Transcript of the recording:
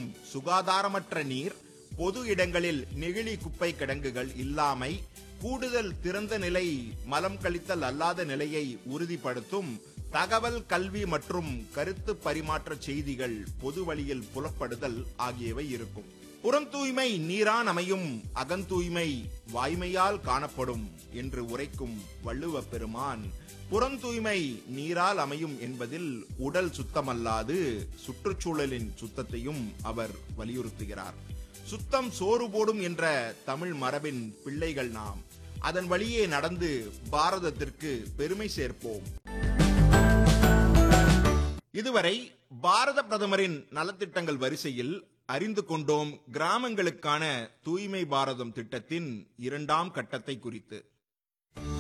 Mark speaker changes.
Speaker 1: மற்றும் சுகாதாரமற்ற நீர் பொது இடங்களில் நெகிழி குப்பை கிடங்குகள் இல்லாமை கூடுதல் திறந்த நிலை மலம் கழித்தல் அல்லாத நிலையை உறுதிப்படுத்தும் தகவல் கல்வி மற்றும் கருத்து பரிமாற்ற செய்திகள் பொது வழியில் புலப்படுதல் ஆகியவை இருக்கும் புறம் தூய்மை நீரான் அமையும் அகந்தூய்மை வாய்மையால் காணப்படும் என்று உரைக்கும் வள்ளுவ பெருமான் புறம் தூய்மை நீரால் அமையும் என்பதில் உடல் சுத்தமல்லாது சுற்றுச்சூழலின் சுத்தத்தையும் அவர் வலியுறுத்துகிறார் சுத்தம் சோறு போடும் என்ற தமிழ் மரபின் பிள்ளைகள் நாம் அதன் வழியே நடந்து பாரதத்திற்கு பெருமை சேர்ப்போம் இதுவரை பாரத பிரதமரின் நலத்திட்டங்கள் வரிசையில் அறிந்து கொண்டோம் கிராமங்களுக்கான தூய்மை பாரதம் திட்டத்தின் இரண்டாம் கட்டத்தை குறித்து